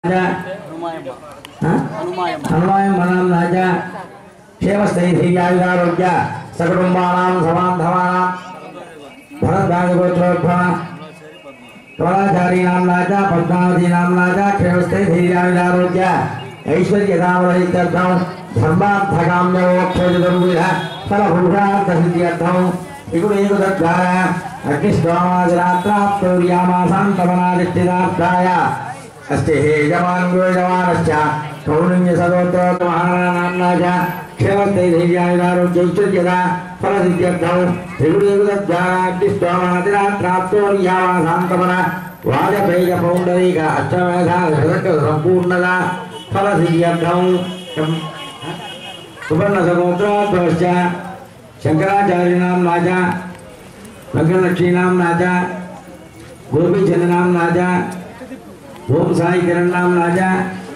హనుమాయం మనాం రాజా క్షేమస్థైర్యాయుధారోగ్య సకుటుంబానాం సమాంధవానాం భరద్వాజగోత్రోద్భవ త్వరాచారీణాం రాజా పద్మావతీనాం రాజా క్షేమస్థైర్యాయుధారోగ్య ఐశ్వర్యదామరహిత్యర్థం ధర్మార్థకామ్యోక్షోజితం విధ ఫలభూషార్థసిద్ధ్యర్థం విగుణేకుద్వార అగ్నిష్టోమాదిరాత్రాప్తౌర్యామాసాంతమనాదిష్టిదార్థాయ अस्ति हे यजमानो यजमानश्च कौलिन्य सदोत्तरो महाराणाम्ना च क्षेमस्थैर्यायुधारोग्यैश्वर्यदा फलसिद्ध्यर्थौ त्रिगुणेकुदध्यानादिरात्राप्तोर्यामासान्तमन वाजपेय पौण्डरीक अष्टमेधा सम्पूर्णदा फलसिद्ध्यर्थौ सुवर्णसगोत्रोद्भवश्च शङ्कराचार्यणां राजा वेङ्कटलक्ष्मीणां राजा गोपीचन्द्रनां राजा ఓం సాయి కిరణ్ నామ రాజా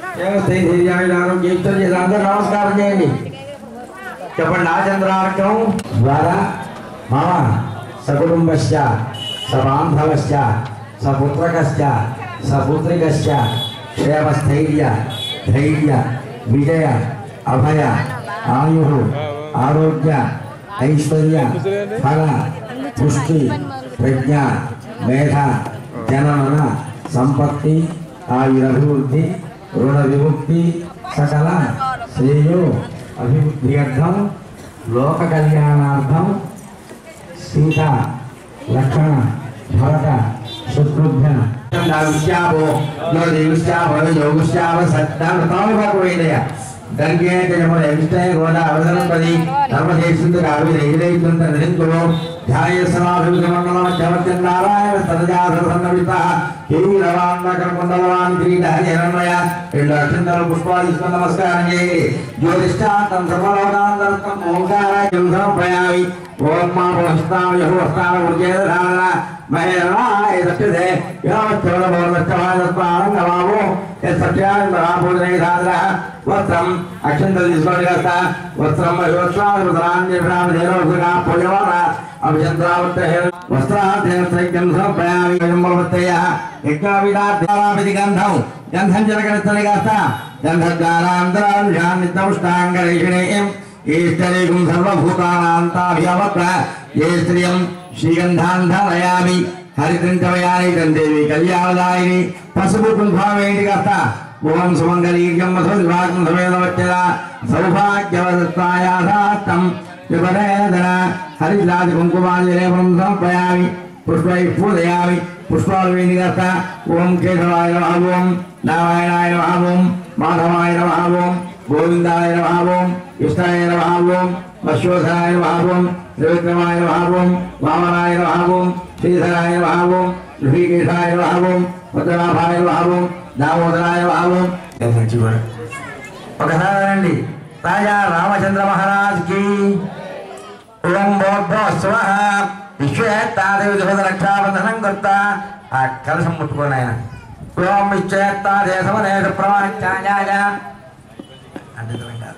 అందరూ నమస్కారం చేయండి చెప్పండి ఆచంద్రార్కం ద్వారా మమ సకుటుంబశ్చ సబాంధవశ్చ సపుత్రకశ్చ సపుత్రికశ్చ క్షేమస్థైర్య ధైర్య విజయ అభయ ఆయు ఆరోగ్య ఐశ్వర్య ఫల పుష్టి ప్రజ్ఞ మేధ జనన సంపత్తి ఆయురభివృద్ధి రుణ విముక్తి సకల శ్రేయో అభివృద్ధ్యర్థం లోక కళ్యాణార్థం సీత లక్షణ భరత శత్రుఘ్న విశ్యాపో యోగిశ్యాపో యోగిశ్యాప సత్తామృతమోదయ గంగే జయమున విష్ణయ గోద అవసరం పది ధర్మదేశంతో కావి రైతులంత నిరంకులో ధ్యాయ సమాభివృద్ధి మండలం చమత్యం నారాయణ సరజాసన్నవిత హీరవాన్నకరకుండలవాన్ క్రీడ హరిహరమయ రెండు అక్షంతలు పుష్పాలు తీసుకొని నమస్కారం చేయండి జ్యోతిష్టాంతం సర్వలోకాంతరత్వం ఓంకారాయం సమర్పయామి ఓం మా పునస్తాం యహోస్తాం ఉర్జేధారణ మహేరణాయ సత్యదే యావచ్చవల భవనస్థమానస్మానంగమామో యత్సత్యాన్ మహాభూతనై సాదర వస్త్రం అక్షంతలు తీసుకోండి కాస్త వస్త్రం వస్త్రాన్ని పుణ్యవాన అభిచంద్రావృత్తయ వస్త్రార్థ్యం సమర్పయామి వృత్తయ యజ్ఞావిధారామిది గంధం గంధం జలకరిస్తని కాస్త గంధద్వారాంతరాంతౌష్టాంగరేషిణేయం ఈష్టరేకం సర్వభూతానాంతాభ్యవక్ర ఏ స్త్రియం శ్రీగంధాంధరయామి హరితంచమయాని తందేవి కళ్యాణదాయిని పసుపు కుంభామేంటి కాస్త ఓం సుమంగళీర్యం మధుర్భాగం సమేతవచ్చల సౌభాగ్యవదత్తాయాథాత్తం విపరేదన హరిరాజ కుంకుమాదిరేవం సమర్పయామి పుష్పై పూజయామి పుష్పాలు వేడి కాస్త ఓం కేశవాయ నమః ఓం నారాయణాయ నమః ఓం మాధవాయ నమః ఓం గోవిందాయ నమః ఓం కృష్ణాయ నమః ఓం అశ్వధరాయ నమః ఓం త్రివిక్రమాయ నమః ఓం వామనాయ నమః ఓం శ్రీధరాయ నమః ఓం ఋషికేశాయ నమః ఓం పద్మనాభాయ నమః ఓం దామోదరాయ నమః ఓం ఒకసారి రండి రాజా రామచంద్ర మహారాజ్ కి ఓం బోద్ధో స్వ విశ్వేత్తాదేవి రక్షాబంధనం కర్త ఆ కలశం ముట్టుకోండి ఆయన ఓం విశ్వేత్తాదే సమదేశ ప్రమాణాయ అంటే కాదు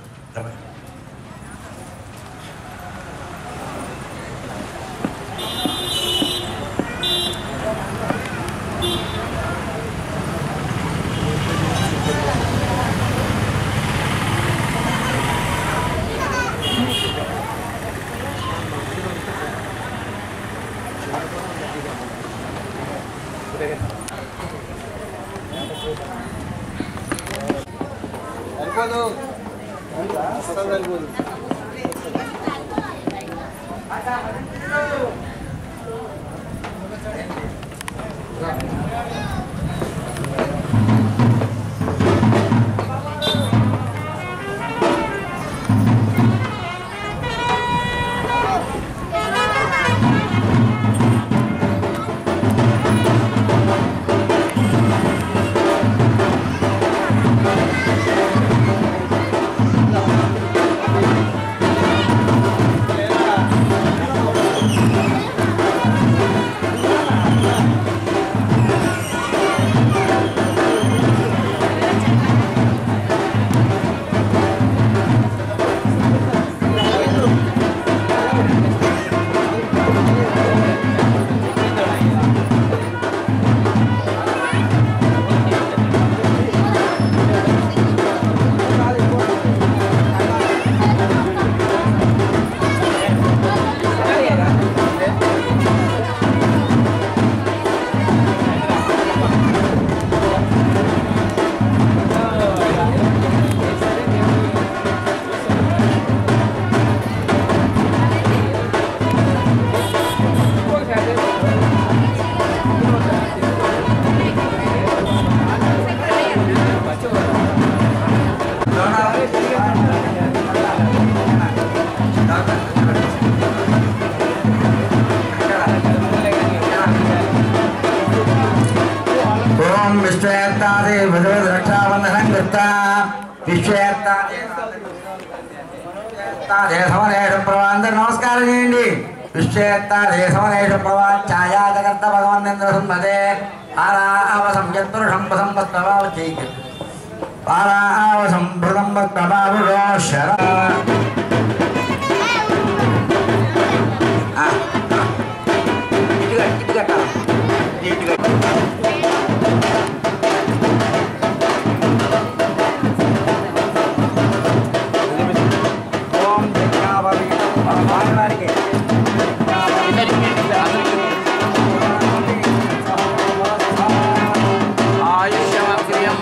దృష్ట విశ్వేత్త దేశమనేషు ప్రభా అందరు నమస్కారం చేయండి విశ్వేత్త దేశమనేషు ప్రభా ఛాయాజగర్త భగవంతేంద్ర సంపదే పారావసం యత్పురుషం ప్రసంపత్వభావతి పారావసం ప్రసంపత్వభావులో శర ఇటుగా ఇటుగా ఇటుగా ఓం జగ్గావరి వారికి ఆయుష్యమగ్రియం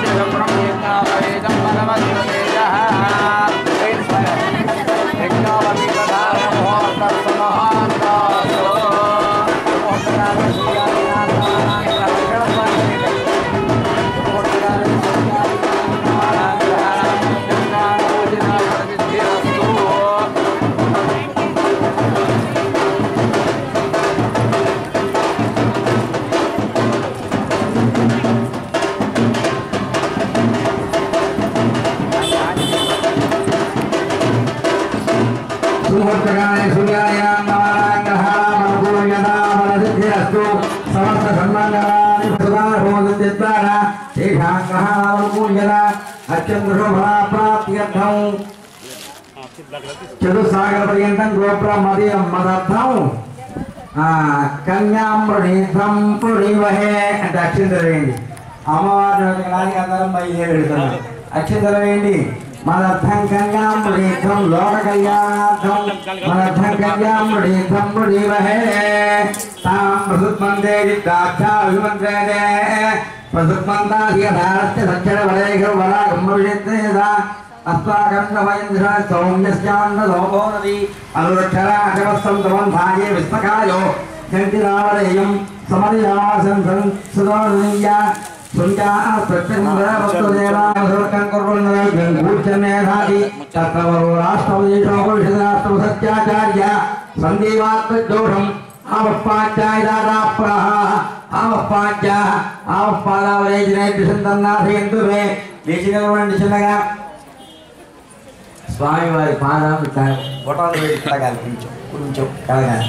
సుమూర్తగాయ సూర్యాయ నమరాంగహారామనుకూల్యతా మనసిద్ధిరస్తు సమస్త సన్మంగళాని సుధాభోదిద్వారా తేషాం గ్రహాణామనుకూల్యత అత్యంత ప్రాప్త్యర్థం చతుస్సాగర పర్యంతం గోప్రమదీయం మదర్థం కన్యాం ప్రణీతం పుణీవహే అంటే అక్షింతలు వేయండి అమ్మవారి నాటికి అందరం బయలుదేరి వెళ్తున్నాం అక్షింతలు వేయండి మదర్థం కన్యాం ప్రణీతం లోక కళ్యాణార్థం మదర్థం కన్యాం ప్రణీతం పుణీవహే తాం ప్రసుత్మందే జిద్దాక్షా విమంత్రేదే ప్రసుత్మంతాధికారస్య సచ్చర వరేఖ వరా గమ్మవిషేత్రేదా అస్మాకంగమేంద్ర సౌమ్యస్యాన్నదోనది అనురక్షరాజవస్తం తమంధాయే విస్మకాయో జంతిరావరేయం సమరిరాసన్ సుదోనీయ సుంజా ప్రత్యంగరవస్తుదేవాసురకం కుర్వన్నదం కూర్చమేధాది తత్వరో రాష్ట్రవదేశో పరిషదాస్త్ర సత్యాచార్య సందీవాత్మదోషం ఆవపాచ్యాయదాప్రహ ఆవపాచ్య ఆవపాదావరేజనే కృష్ణన్నాథయంతు మే లేచినటువంటి చిన్నగా స్వామివారి పాదాలు బొటాలు వేసి కడగాలి కొంచెం కొంచెం కడగాలి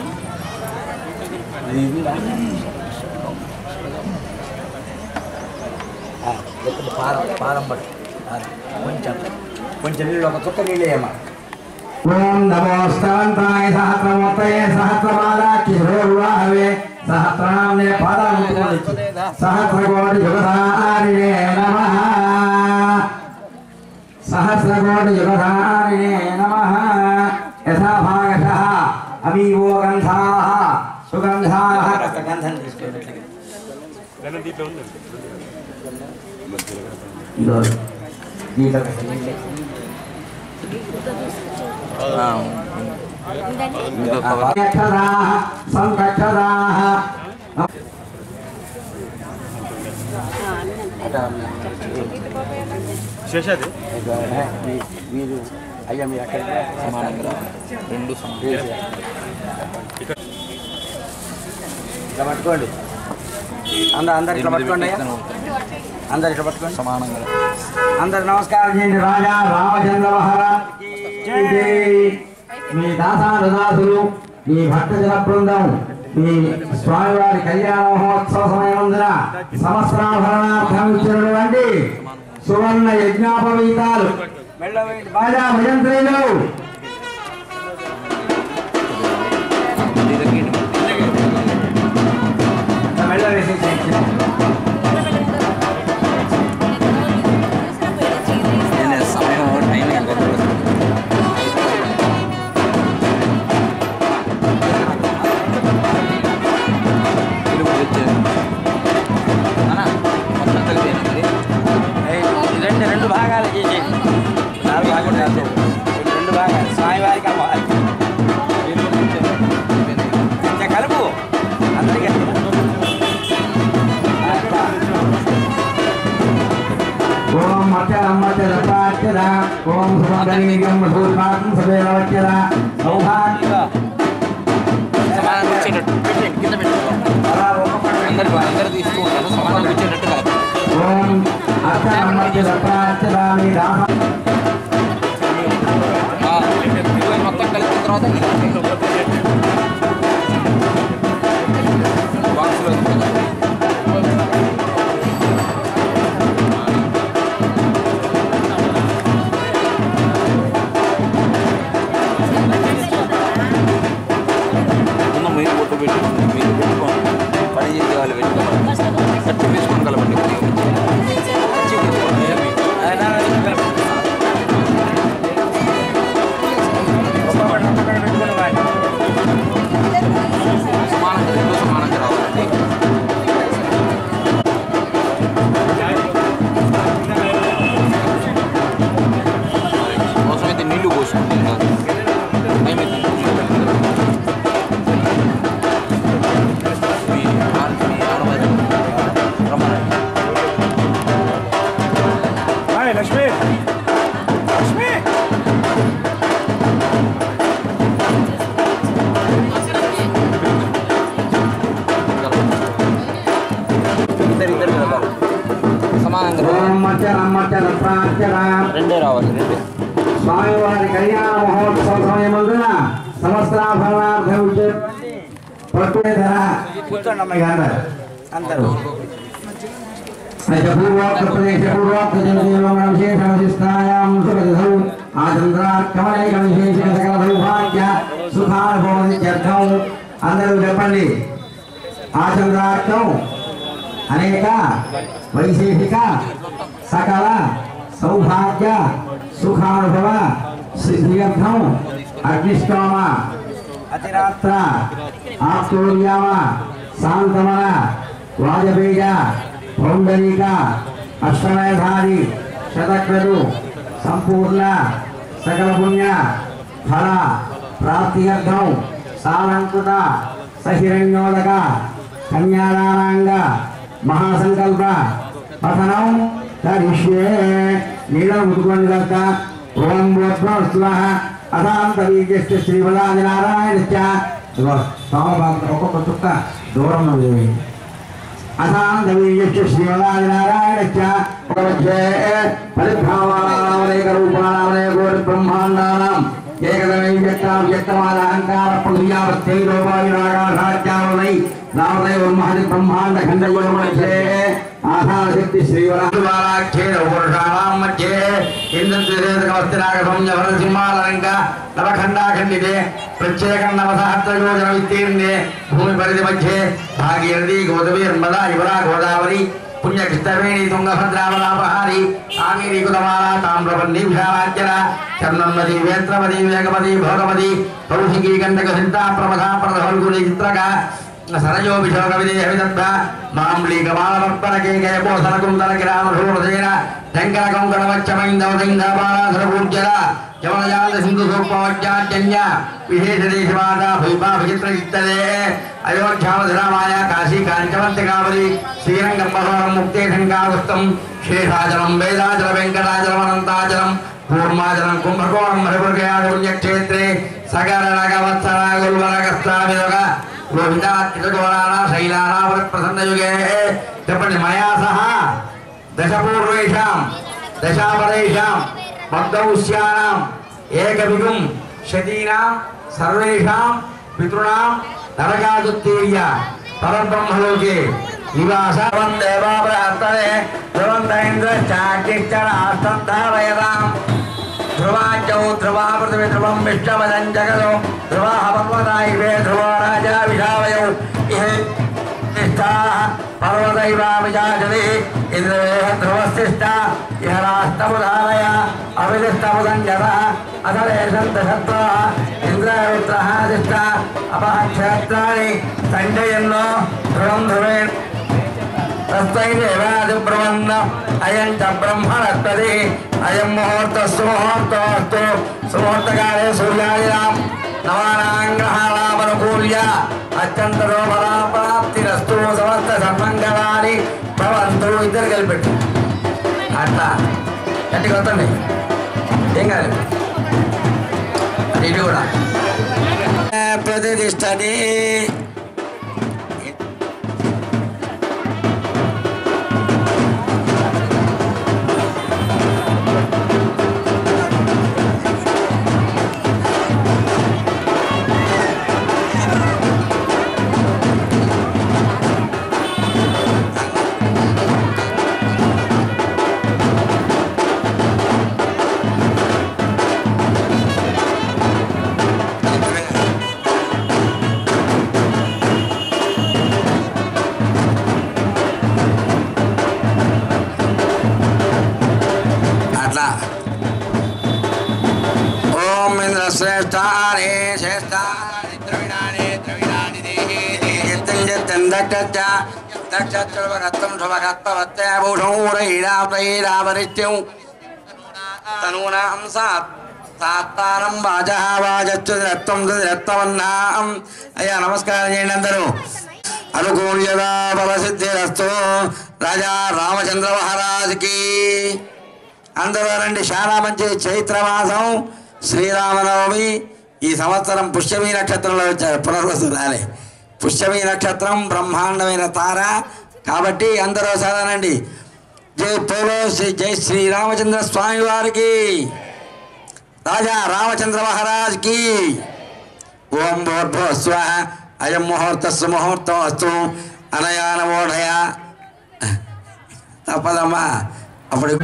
ఆ, ఎక్కడ పాదం పాదం పట్టు ఆ, కొంచెం కొంచెం నీళ్ళు ఒక చుక్క నీళ్ళు వేయమ్మా ఓం నమోస్తాంతాయ సహస్రమూర్తయే సహస్రమాలాక్షి వివాహవే సహస్రనామ్నే పాదాలు సహస్రకోటి యుగధారిణే నమః సహస్రకోటి యుగధారిణే నమః యథా భాగశః అమీవో గంధాః సుగంధాః గంధం తీసుకోండి ఇదో దీంట్లో పెట్టండి. అక్షరాः సంతక్షరాः శేషాది మీరు అయ్యా మీరు అక్కడ సమానంగా రెండు సమానం ఇట్లా పట్టుకోండి అందరు అందరు ఇట్లా పట్టుకోండి అయ్యా అందరు ఇట్లా పట్టుకోండి సమానంగా అందరు నమస్కారం చేయండి రాజా రామచంద్ర మహారాజ్ మీ దాసాను దాసులు మీ భక్తజన బృందం మీ స్వామివారి కళ్యాణ మహోత్సవ సమయమందున సంవత్సరాభరణార్థం ఇచ్చినటువంటి సువర్ణ యజ్ఞాపవీతాలు బాజా భజంత్రీలు మెళ్ళ వేసేసేయండి. సమయం టైం రెండు రెండు భాగాలు చేసేయండి నాలుగు భాగాలు కాదు. రెండు భాగాలు స్వామివారికి అమ్మవారికి ఇంకా కలుపు అందరికీ ఓం అక్షరం అక్షర ఓం సుమంగళీయం మధుర్మాతం సదేవచ్చర సౌభాగ్య సమానంగా వచ్చేటట్టు పెట్టండి కింద పెట్టండి అందరు అందరు తీసుకుంటాను సమానంగా వచ్చేటట్టు కలపండి ఓం అక్షరం ప్రాచ్యరామి రామ ఆ, ఇరవై మొత్తం కలిపిన తర్వాత బాక్స్లో వేసుకుందాం. ఉన్న మీరు పొట్టు పెట్టి మీరు పెట్టుకోండి పని చేసే వాళ్ళు పెట్టుకోండి కట్టి వేసుకొని కలపండి సమానంగా రెండు సమానంగా రావాలండి అవసరమైతే నీళ్లు పోసుకోండి టైం అయితే మీ ఆడ- మీ ఆడవారు రమ్మనండి. లక్ష్మి లక్ష్మి ఇద్దరు ఇద్దరు కలపాలి సమానంగా ఓం రావాలి. మచ్చర మచ్చర ప్రాచ్యర రెండే రావాలి రెండే స్వామివారి కళ్యాణ మహోత్సవ సమయమందున సమస్త్రాభరణార్థ పట్టునే ధర కూర్చోండి అమ్మాయి గారు అందరూ పూర్వోక్త ప్రదేశ పూర్వోక్త జనజీవనం విశేషణశిస్తాయాం సుఖదౌ ఆచంద్రాత్మనైక విశేష సకల సౌభాగ్య సుఖానుభవం అందరూ చెప్పండి ఆచంద్రార్థం అనేక వైశేషిక సకల సౌభాగ్య సుఖానుభవ సిద్ధియర్థం అగ్నిష్టోమ అతిరాత్ర ఆప్తోర్యామ శాంతమన వాజపేయ పౌండరీక అష్టమేధారి శతక్రతు సంపూర్ణ సకల పుణ్య ఫల ప్రాప్తియర్థం సాలంకృత సహిరణ్యోదక కన్యాదానాంగ మహాసంకల్ప పఠనం కరిష్యే నీళ్ళను ముట్టుకోండి కనుక ఓం స్వాహ అదాంత వీర్యస్య శ్రీవలాది నారాయణస్య ఇదిగో సోమభాగం ఒక్కొక్క చుక్క దూరం ఉంది అశాంత వీర్యస్య శ్రీవలాది నారాయణస్య ఒక మధ్యే పరిభ్రామానామనేక రూపాణామనేక కోటి బ్రహ్మాండానాం ఏకదమై వ్యక్తాం వ్యక్తమాన అహంకార ప్రతియావస్థై లోపాయురాగాఢాత్యావనై రావణై ఉన్మహతి బ్రహ్మాండ ఖండయోమధ్యే ఆధార శక్తి శ్రీవరాక్షేణ పురుషాణాం మధ్యే ఇంద్రవస్తినాగం సింహాలంక నవఖండాఖండితే ప్రత్యేకం నవసహస్రయోజన విస్తీర్ణే భూమి పరిధి మధ్యే భాగీరథి గోదావరి నర్మదా యువరా గోదావరి పుణ్యకృష్ణవేణి తుంగభద్రావలాపహారి కావేరి కులమాల తామ్రపల్లి విశాలాచల చర్ణన్మది వేత్రమది వేగమది భోగమది కౌశికీ కండక సింతా ప్రమథా ప్రధవల్గుని చిత్రక సరజో విశోక విదేహ విదత్త మాంబ్లీ కమాలవర్పణ కేకయ పోసన కుందల కిరామ శూరసేన శంకర కొంకణ వచ్చమైందవ సింగాబాలాధర పూజ్యల యమనజాల సింధు సూపవజ్ఞాజన్య విశేష దేశమాత భూపా విచిత్ర చిత్తదే అయోధ్యామధురామాయ కాశీ కాంచవంతికావలి శ్రీరంగం బహవరం ముక్తేశంకావస్తం శేషాచలం వేదాచల వెంకటాచలం అనంతాచలం కూర్మాచలం కుంభకోణం హరిపురకయాది పుణ్యక్షేత్రే సగర రగవత్సర గుల్వరగస్తామిదొక గోవిందాత్రికోణాల శైలారావృత ప్రసన్నయుగే చెప్పండి మయా సహా దశపూర్వేషాం దశాపరేషాం మద్దౌష్యానాం ఏకవిగుం శతీనాం సర్వేషాం పితృణాం నరకాదుత్తీర్య పరబ్రహ్మలోకే నివాస దేవాభ్రాంతరే ధ్రువంతైంద్ర చాకిచ్చర ఆస్తంధారయదాం ధ్రువాచౌ ధ్రువా పృథివీ ధ్రువం విష్ణవదం జగదో ధ్రువా పర్వతాయివే ధ్రువో రాజా విషావయౌ నిష్ఠాః పర్వతైవావిజాజలి ఇంద్రవేహ ధ్రువస్థిష్ట ఇహ రాష్ట్రముదారయ అవిదిష్టముదంజత అసలేషం దశత్వ ఇంద్రవృత్రః దిష్ట అపక్షేత్రాణి సంజయన్నో ధ్రువం ధ్రువేణ తస్మైదేవాదిబ్రవన్న అయం చ బ్రహ్మణత్వది అయం ముహూర్త సుముహూర్తోస్తు సుముహూర్తకాలే సూర్యాదినాం నవానాం గ్రహాణామనుకూల్య అత్యంత ప్రాప్తిరస్తు సమస్త సన్మంగళాని భవంతు ఇద్దరు కలిపెట్టు అట్లా గట్టిగా వస్తుంది ఏం కాదు ఇది కూడా ప్రతిష్టని శ్రేష్టాని శ్రేష్టాని ద్రవిణాని ద్రవిణాని దేహి దేహత్తం జత్తం దట్టచ్చ దక్షత్రవరత్తం శుభకత్వవత్యభూషం ఊరైరాపైరాపరిత్యం తనూనాం సాత్ సాత్తానం వాజః వాజచ్చు రత్తం రత్తమన్నాం అయ్యా నమస్కారం చేయండి అందరూ అనుకూల్యదా బలసిద్ధిరస్తు రాజా రామచంద్ర మహారాజుకి అందరూ రండి చాలా మంచి చైత్రమాసం శ్రీరామనవమి ఈ సంవత్సరం పుష్యమి నక్షత్రంలో వచ్చారు పునర్వసు రాలే పుష్యమి నక్షత్రం బ్రహ్మాండమైన తార కాబట్టి అందరూ సదానండి జై పోలో శ్రీ జై శ్రీరామచంద్ర స్వామి వారికి రాజా రామచంద్ర మహారాజ్ కి ఓం భూర్భువ స్వ అయం ముహూర్తస్సు ముహూర్తం అస్తు అనయా నమోఢయ తప్పదమ్మా అప్పుడు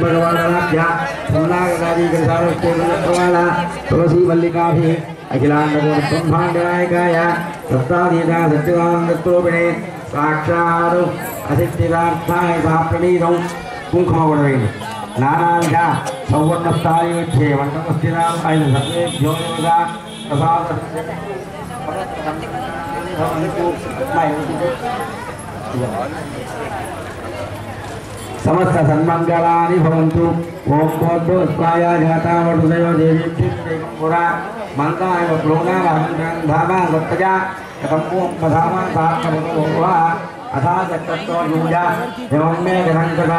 తులసీ మల్లికాభి అఖిలాండకోణ బ్రహ్మాండ నాయకాయ సప్తాదీత సత్యదానందత్రోపిణే సాక్షారు అసిద్ధిదార్థాయ సా ప్రణీతం కుంకుమ కూడా వేయండి నానావిధ సౌవర్ణ స్థాయి వచ్చే వంటమస్థిరాం ఆయన సర్వేభ్యో యోగా ప్రసాద సమస్త సన్మంగళాని భవంతు ఓం భోద్భోస్వాయ జాతామృతయో దేవీభ్యం పురా మందాయ ప్రోణామహంధామ గత్తజ కథం ఓం పధామ సాత్మభూవ అథా చక్రతో యూజ ఏవం మే గణంకథ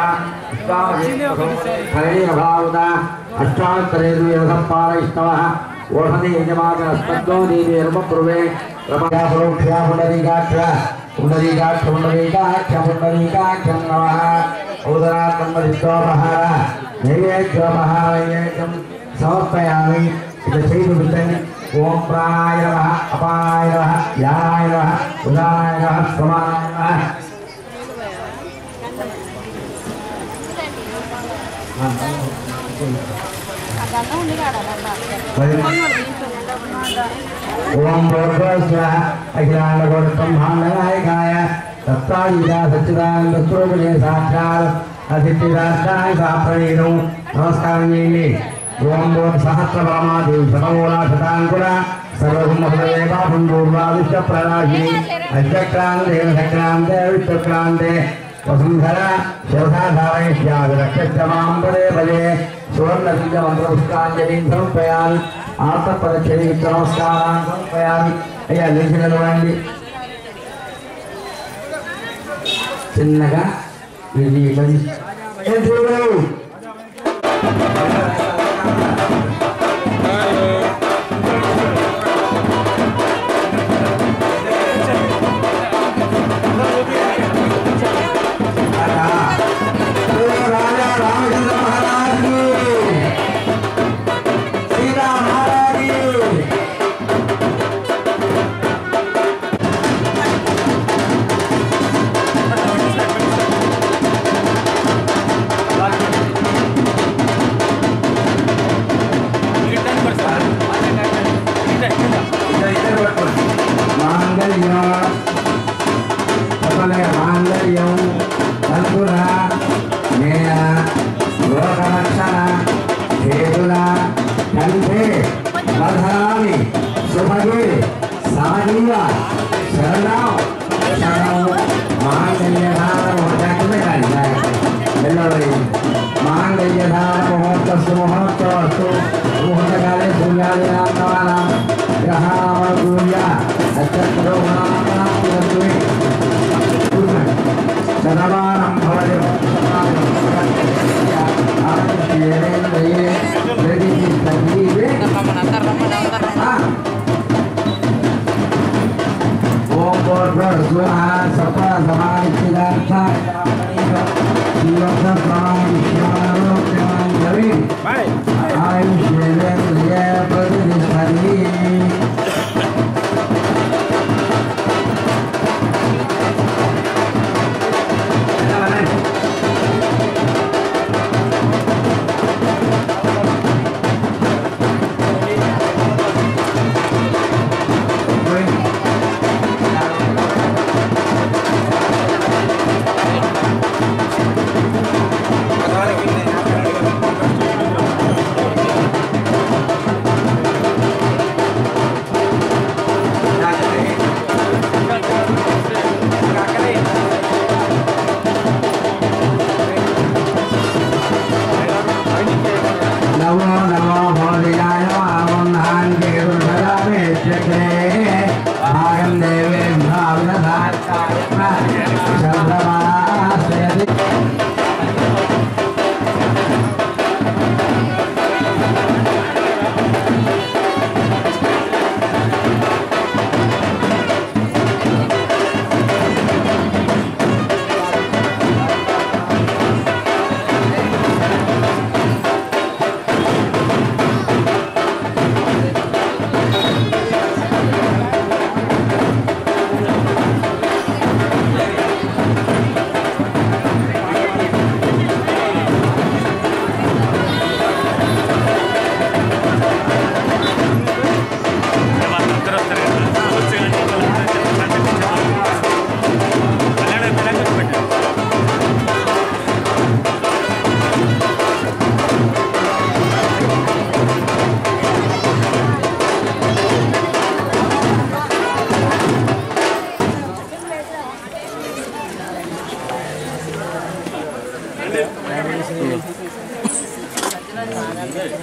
హరిభావుద అష్టాత్తరేదు యథపాలయిష్టవ ఓషధి యజమానస్పద్దో నీర్మప్రువే రమయాపరోక్షా పుండరీకాక్ష పుండరీకాక్ష పుండరీకాక్ష పుండరీకాక్షం నమః ఉదరాత్మరిస్తోపహార నైవేద్యోపహార నైవేద్యం సమర్పయామి ఇక చేతులు పెట్టండి ఓం ప్రాణాయ నమః అపాయ నమః యాయ నమః ఉదాయ నమః సమాయ నమః అదన్నా ఉంది కాడ ఓం భోర్భస్వ అఖిలాండకోట బ్రహ్మాండనాయకాయ సత్తాయుధ సచ్చిదానంద స్వరూపిణి సాక్షాత్ అతిథిరాష్ట్రాయ సాప్రణీతం నమస్కారం చేయండి ఓం భోర్ సహస్రభామాదేవి శతమూలా శతాంకుర సర్వసింహదేవాపుండూర్వాదుష్ట ప్రరాశిని అశ్వక్రాంతే సక్రాంతే విశ్వక్రాంతే వసుంధర శివసాధారయిష్యామి రక్షమాం పదే పదే సువర్ణసింగ మంత్రపుష్పాంజలిం సమర్పయామి ఆత్మపరచరి నమస్కారాన్ని సమర్పయామి అయ్యా లేచి నిలవండి చిన్నగా ఇది పది ఏం చూడు రాజా రామచంద్ర మహారాజ్ శ్రీరామ్ మహారాజ్ మాంగళ్యం సకల మాంగళ్యం కల్పుర నేయ లోకరక్షణ హేతుల కంఠే బధామి శుభగే సాజీవ శరణం శరణం మాంగళ్యధార వెళ్ళవరి మాంగళ్యధార ముహూర్తస్సు ముహూర్తవస్తు ముహూర్తకాలే సూర్యాదినాం గ్రహాణూర్య నక్షత్రో శతమానం భవతి ఓం భూర్భువః సర్వ సమాధితార్థాయ జీవన ప్రాణిష్యారోగ్యమాంజలి Bye. ఆయుష్యేంద్రియ ప్రతిష్టరి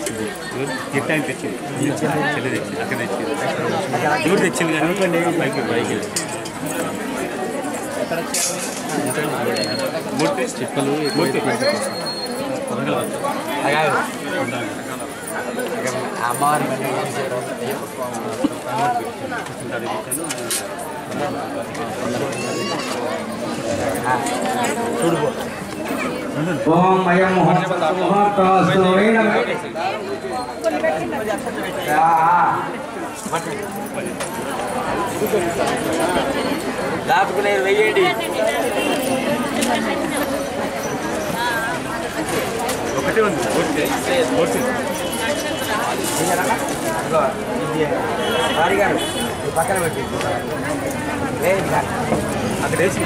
గిట్ట ఆయన తెచ్చింది చెల్లి తెచ్చింది అక్కడ తెచ్చింది ఎవరు తెచ్చింది కానీ బైక్ బైక్ మూర్తి చెప్పలు మూర్తి అమ్మవారి ఓం అయం ముహూర్తోస్తు దాపుకునే వెయ్యండి ఒకటే ఉంది మూర్తి మూర్తి వారి గారు ఈ పక్కన పెట్టి లేదు ఇక. అక్కడ వేసి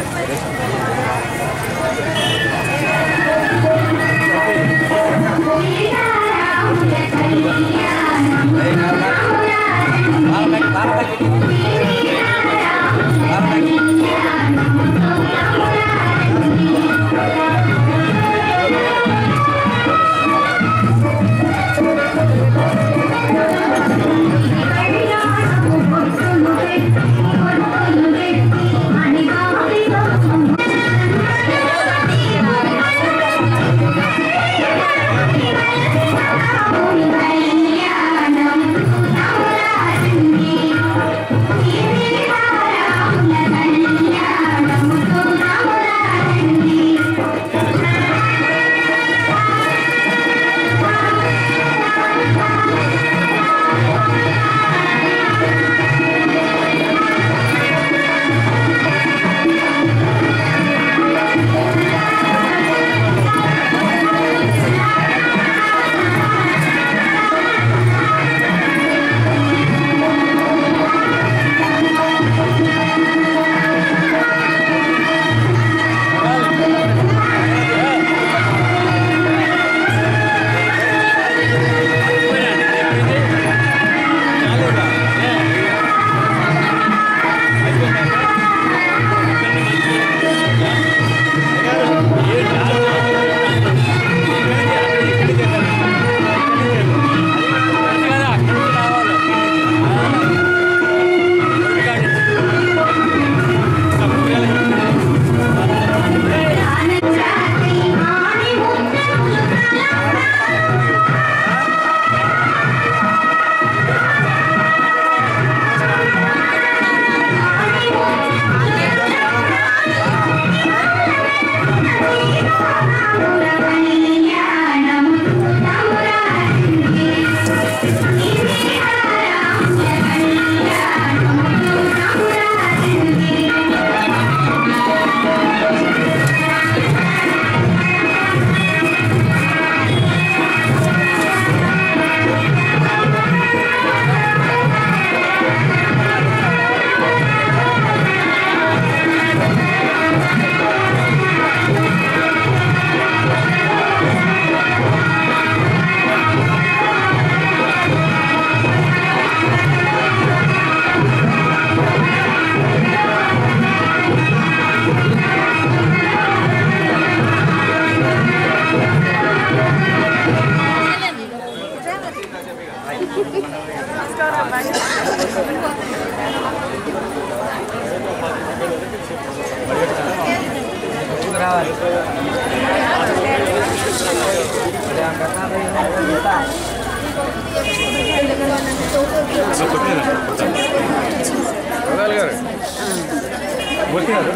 మూర్తి గారు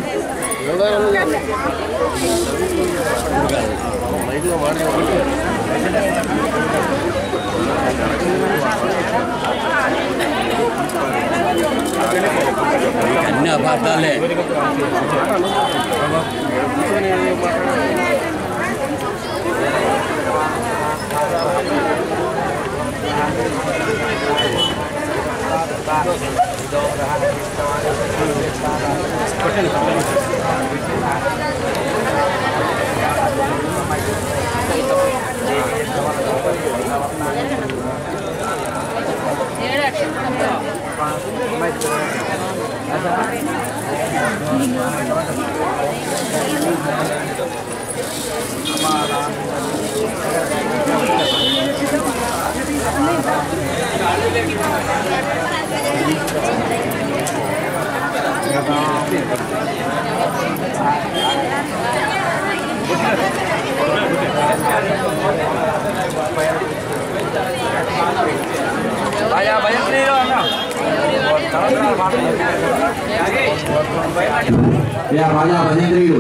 అన్ని అబద్ధాలే ఆ యా రాజా భజేంద్రియుడు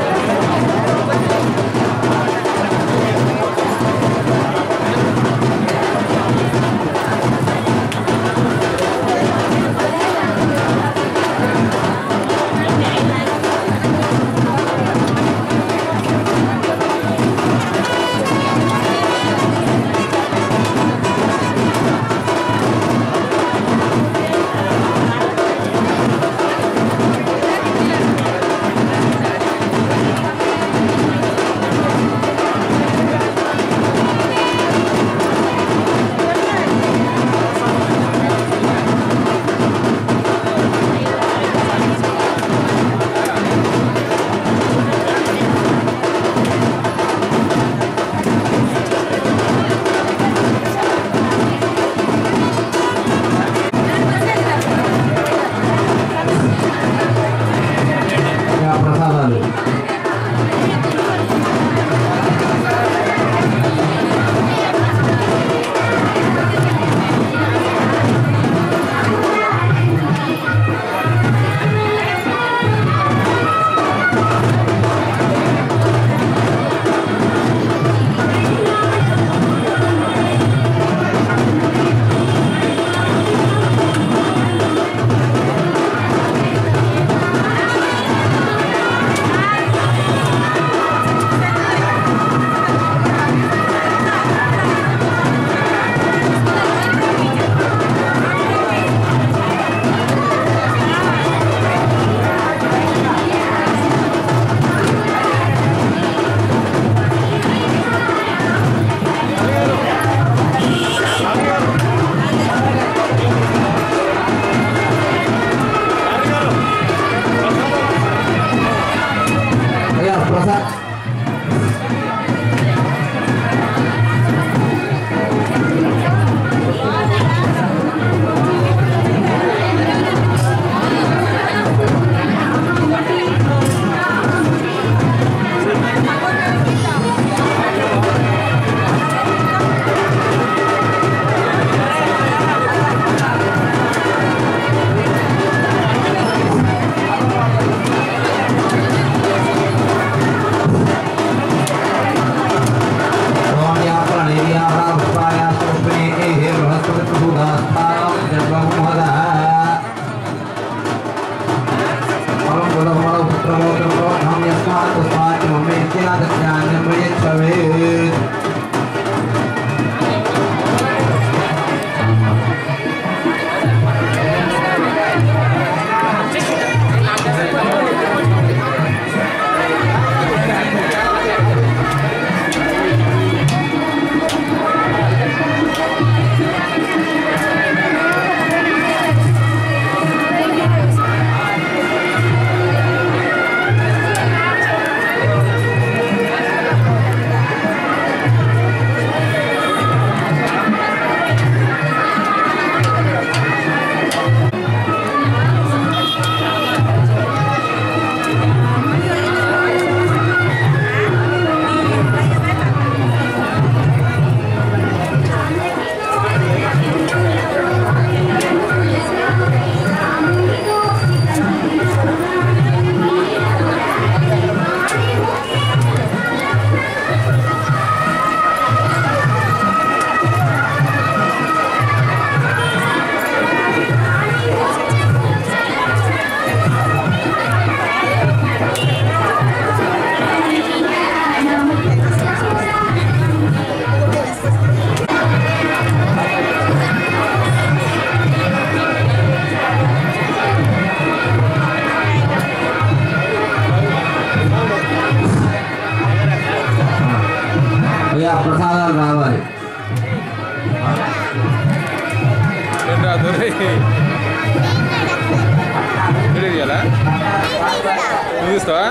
ఆ చూస్తావా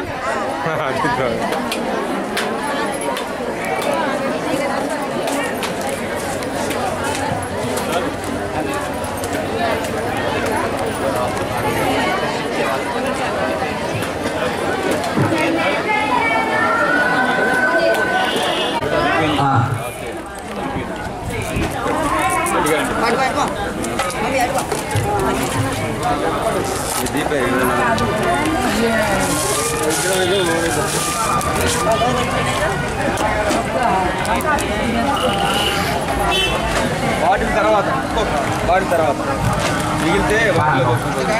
వాటిన తర్వాత వాటిన తర్వాత మిగిలితే వాటిలో పోసుకుంటాం.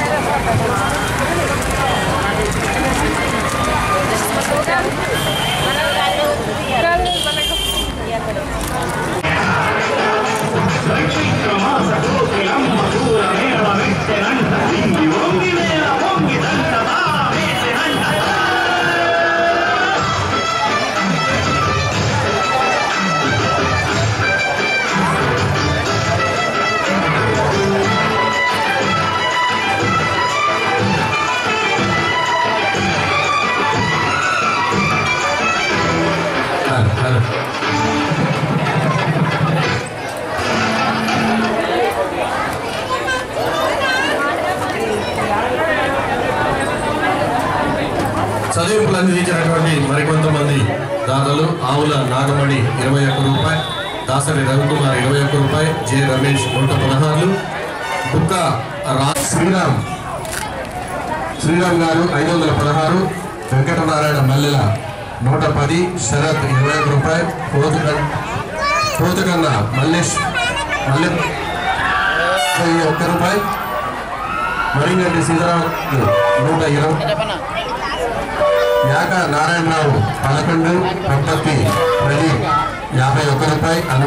చదివింపులు అందించినటువంటి మరికొంతమంది దాతలు ఆవుల నాగమణి ఇరవై ఒక్క రూపాయి దాసరి రవికుమార్ ఇరవై ఒక్క రూపాయి జె రమేష్ నూట పదహారులు బుక్క రా శ్రీరామ్ శ్రీరామ్ గారు ఐదు వందల పదహారు వెంకటనారాయణ మల్లెల నూట పది శరత్ ఇరవై ఒక్క రూపాయి పోతుకన్ పోతుకన్న మల్లేష్ మల్లె ఇరవై ఒక్క రూపాయి మరింగంటి సీతారాం నూట ఇరవై యాక నారాయణరావు పదకొండు ప్రపత్తి ప్రదీప్ యాభై ఒక్క రూపాయి అను